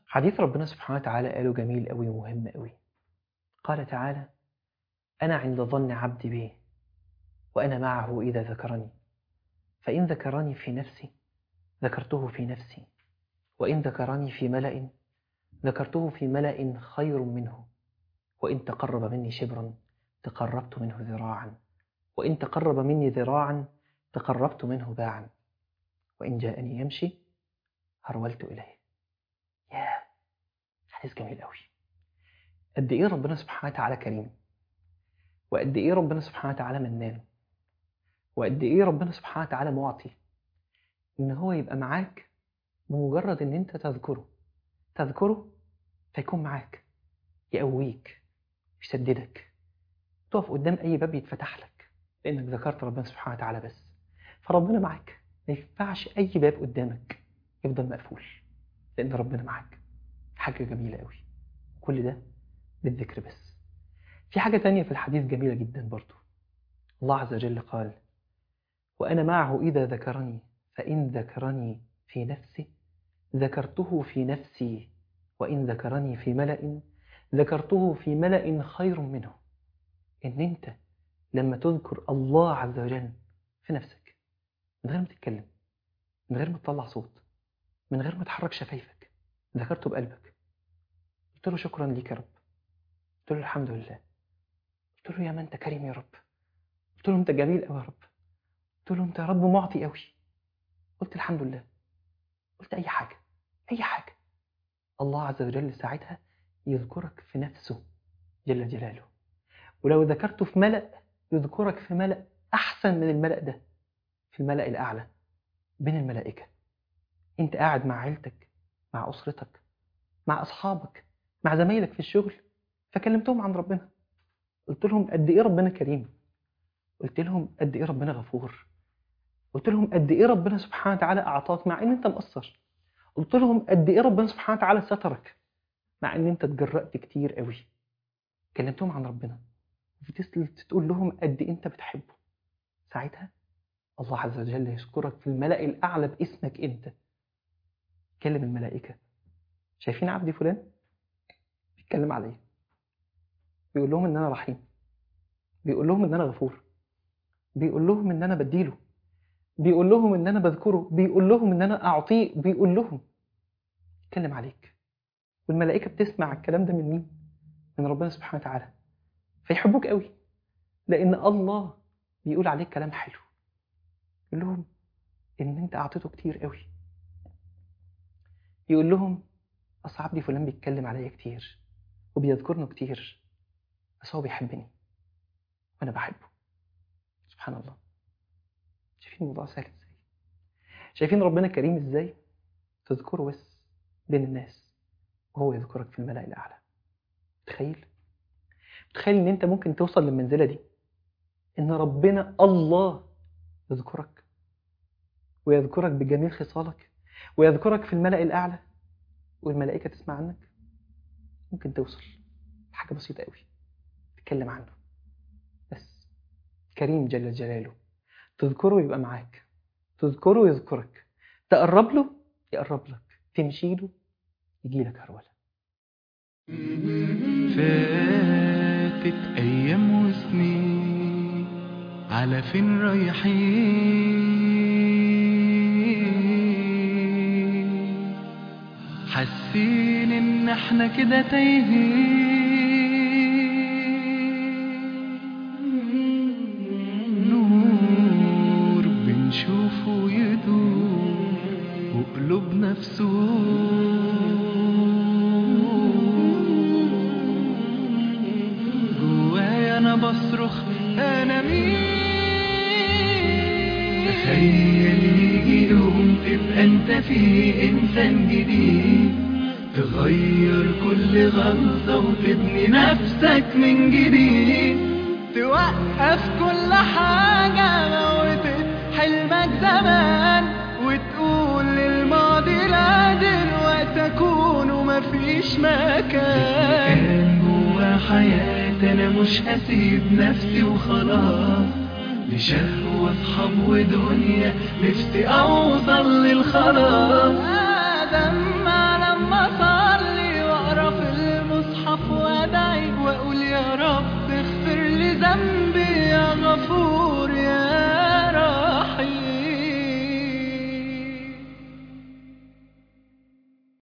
حديث ربنا سبحانه وتعالى قاله جميل قوي ومهم قوي قال تعالى أنا عند ظن عبدي بي وأنا معه إذا ذكرني فإن ذكرني في نفسي ذكرته في نفسي وإن ذكرني في ملأ ذكرته في ملأ خير منه وإن تقرب مني شبرا تقربت منه ذراعا وإن تقرب مني ذراعا تقربت منه باعا وإن جاءني يمشي هرولت إليه ياه حديث جميل قوي قد إيه ربنا سبحانه وتعالى كريم وقد إيه ربنا سبحانه وتعالى منان وقد إيه ربنا سبحانه وتعالى معطي إن هو يبقى معاك بمجرد إن أنت تذكره تذكره فيكون معاك يقويك يسددك تقف قدام أي باب يتفتح لك لأنك ذكرت ربنا سبحانه وتعالى بس فربنا معاك ما ينفعش أي باب قدامك يفضل مقفول لأن ربنا معاك حاجة جميلة قوي كل ده بالذكر بس في حاجة تانية في الحديث جميلة جدا برضو الله عز وجل قال وأنا معه إذا ذكرني فإن ذكرني في نفسي ذكرته في نفسي وإن ذكرني في ملأ ذكرته في ملأ خير منه إن أنت لما تذكر الله عز وجل في نفسك من غير ما تتكلم من غير ما تطلع صوت من غير ما تحرك شفايفك ذكرته بقلبك قلت له شكرا ليك يا رب قلت له الحمد لله قلت له يا ما انت كريم يا رب قلت له انت جميل قوي يا رب قلت له انت يا رب معطي قوي قلت الحمد لله قلت اي حاجه اي حاجه الله عز وجل ساعتها يذكرك في نفسه جل جلاله ولو ذكرته في ملأ يذكرك في ملأ أحسن من الملأ ده في الملأ الأعلى بين الملائكة أنت قاعد مع عيلتك مع أسرتك مع أصحابك مع زمايلك في الشغل فكلمتهم عن ربنا قلت لهم قد إيه ربنا كريم قلت لهم قد إيه ربنا غفور قلت لهم قد إيه ربنا سبحانه وتعالى أعطاك مع إن أنت مقصر قلت لهم قد إيه ربنا سبحانه وتعالى سترك مع إن أنت اتجرأت كتير قوي كلمتهم عن ربنا تقول لهم قد إيه أنت بتحبه ساعتها الله عز وجل يشكرك في الملأ الأعلى باسمك أنت كلم الملائكة شايفين عبدي فلان بيتكلم عليا بيقول لهم ان انا رحيم بيقول لهم ان انا غفور بيقول لهم ان انا بديله بيقول لهم ان انا بذكره بيقول لهم ان انا اعطيه بيقول لهم اتكلم عليك والملائكه بتسمع الكلام ده من مين من ربنا سبحانه وتعالى فيحبوك قوي لان الله بيقول عليك كلام حلو يقول لهم ان انت اعطيته كتير قوي يقول لهم اصل عبدي فلان بيتكلم عليا كتير وبيذكرني كتير بس هو بيحبني وانا بحبه سبحان الله شايفين الموضوع سهل ازاي شايفين ربنا كريم ازاي تذكره بس بين الناس وهو يذكرك في الملأ الأعلى تخيل تخيل ان انت ممكن توصل للمنزلة دي ان ربنا الله يذكرك ويذكرك بجميل خصالك ويذكرك في الملأ الأعلى والملائكة تسمع عنك ممكن توصل حاجة بسيطة قوي تتكلم عنه بس كريم جل جلاله تذكره يبقى معاك تذكره يذكرك تقرب له يقرب لك تمشي له يجي لك هرولة فاتت أيام وسنين على فين رايحين حاسين إن احنا كده تايهين نور بنشوفه يدور وقلوبنا في جوايا انا بصرخ انا مين تخيل يجي يوم تبقى انت فيه انسان جديد تغير كل غلطة وتبني نفسك من جديد توقف كل حاجة موتت حلمك زمان وتقول للماضي لا دلوقتي أكون ومفيش مكان كان جوا حياتي أنا مش هسيب نفسي وخلاص لشهوة أصحاب ودنيا نفسي أوصل للخلاص